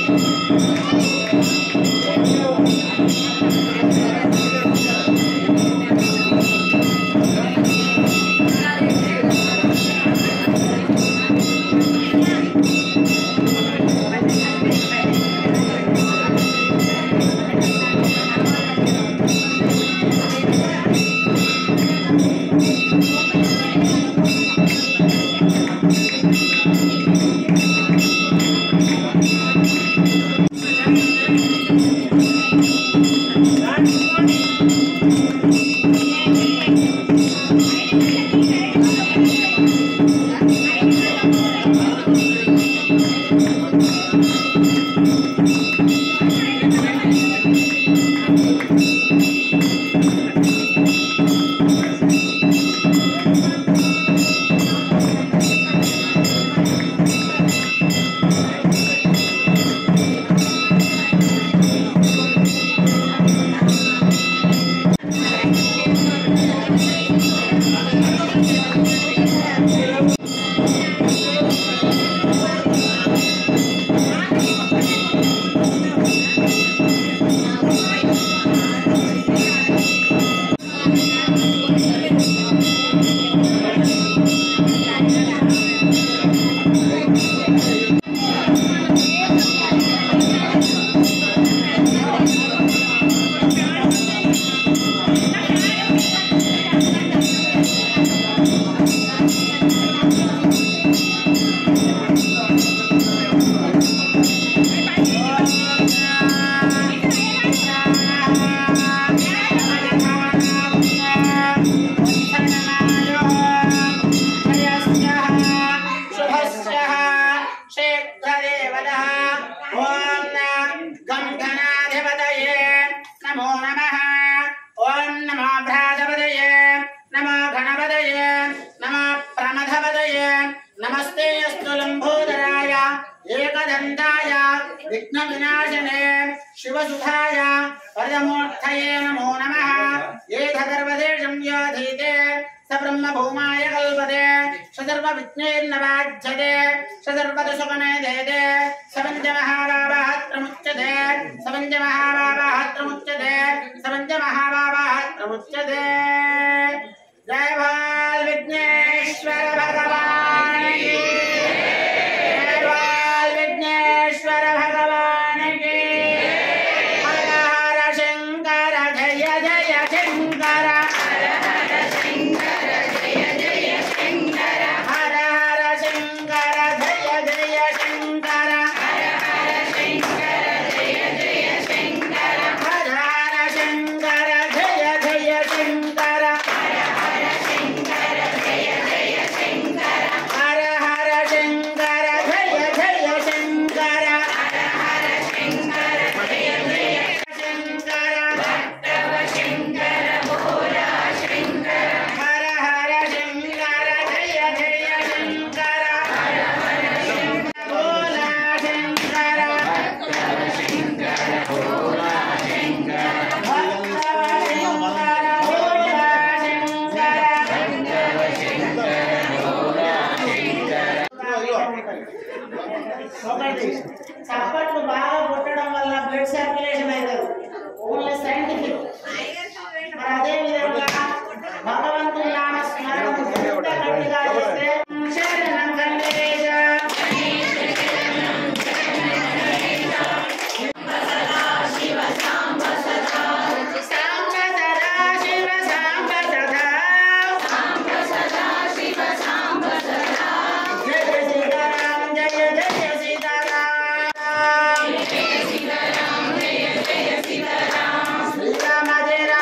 నమో నమ ఓం నమో భ్రాజపదయే నమో గణపదయే నమో ప్రమథపదయే నమస్తే అస్తు లంబోదరాయ ఏకదంతాయ విఘ్న వినాశనే శివసుధాయ పరమూర్ధయే నమో నమ ఏధర్వదేశం యాధీతే స బ్రహ్మభూమాయ కల్పతే సదర్వ విజ్ఞైర్నవాజ్యతే సదర్వద సుఖమే దేదే సవంజ మహాబాబాత్రముచ్యతే సవంజ మహాబాబాత్రముచ్యతే సవంజ మహాబాబాత్రముచ్యతే జయ బాల్ విఘ్నేశ్వర భగవాన్ కీ జయ బాల్ విఘ్నేశ్వర భగవాన్ కీ హర హర శంకర జయ జయ శంకర హర హర శంకర జయ జయ శంకర హర హర శంకర జయ జయ శంకర హర హర శంకర జయ జయ శంకర హర హర శంకర జయ జయ శంకర హర హర శంకర జయ జయ శంకర హర హర శంకర జయ జయ శంకర హర హర శంకర జయ జయ శంకర భక్తవ శంకర భోలా శంకర హర హర శంకర జయ జయ శంకర హర హర శంకర భోలా శంకర భక్తవ శంకర భోలా శంకర భక్తవ శంకర భోలా శంకర భక్తవ శంకర భోలా ఒకటి చప్పట్లు బాగా కొట్టడం వల్ల బ్లడ్ సర్క్యులేషన్ అవుతుంది ఓన్లీ సైంటిఫిక్ మరి అదే విధంగా భగవంతుని నామ స్మరణ ఎంత గట్టిగా చేస్తే శరణం గణేశ సాంబ సదా శివ సాంబ సదా జయ సీతారాం జయ జయ సీతారాం శ్రీరామ జయ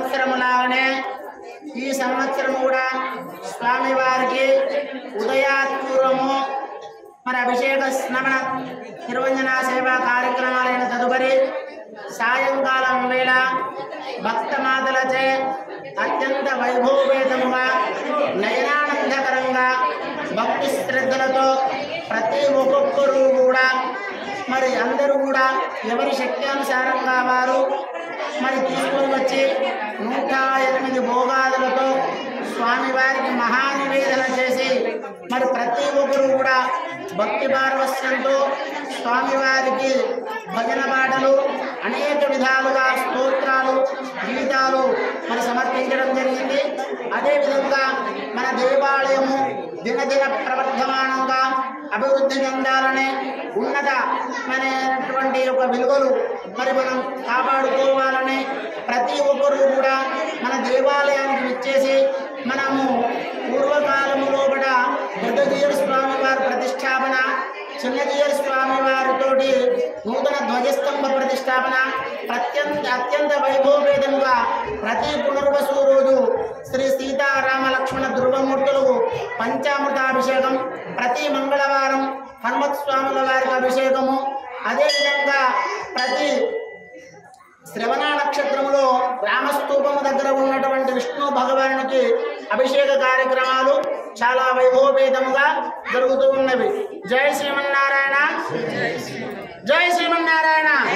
సంవత్సరములాగానే ఈ సంవత్సరం కూడా స్వామివారికి ఉదయాత్పూర్వము మరి అభిషేక స్నమన తిరువంజన సేవా కార్యక్రమాలైన తదుపరి సాయంకాలం వేళ భక్తమాతలచే అత్యంత వైభవపేతముగా నయనానందకరంగా భక్తి శ్రద్ధలతో ప్రతి ఒక్కొక్కరు కూడా మరి అందరూ కూడా ఎవరి శక్త్యానుసారంగా వారు మరి తీసుకొని వచ్చి నూట ఎనిమిది భోగాదులతో స్వామివారికి మహానివేదన చేసి మరి ప్రతి ఒక్కరు కూడా భక్తి పారవస్యంతో స్వామివారికి భజన పాటలు అనేక విధాలుగా స్తోత్రాలు గీతాలు మరి సమర్పించడం జరిగింది అదేవిధంగా మన దేవాలయము దినదిన ప్రవర్ధమానంగా అభివృద్ధి చెందాలనే ఉన్నతమైనటువంటి ఒక విలువలు మరి మనం కాపాడుకోవాలని ప్రతి ఒక్కరూ కూడా మన దేవాలయానికి విచ్చేసి మనము పూర్వకాలము లోపల పెద్దజీయర్ స్వామి వారి ప్రతిష్టాపన చిన్నజీయర్ స్వామి వారితోటి నూతన ధ్వజస్తంభ ప్రతిష్టాపన అత్యంత అత్యంత వైభవపేతంగా ప్రతి పునర్వసు రోజు శ్రీ సీతారామ లక్ష్మణ ధ్రువమూర్తులకు పంచామృతాభిషేకం ప్రతి మంగళవారం హనుమత్ స్వాముల వారికి అభిషేకము అదేవిధంగా ప్రతి శ్రవణ నక్షత్రములో రామస్తూపము దగ్గర ఉన్నటువంటి విష్ణు భగవానునికి అభిషేక కార్యక్రమాలు చాలా వైభవపేతముగా జరుగుతూ ఉన్నవి జై శ్రీమన్నారాయణ జై శ్రీమన్నారాయణ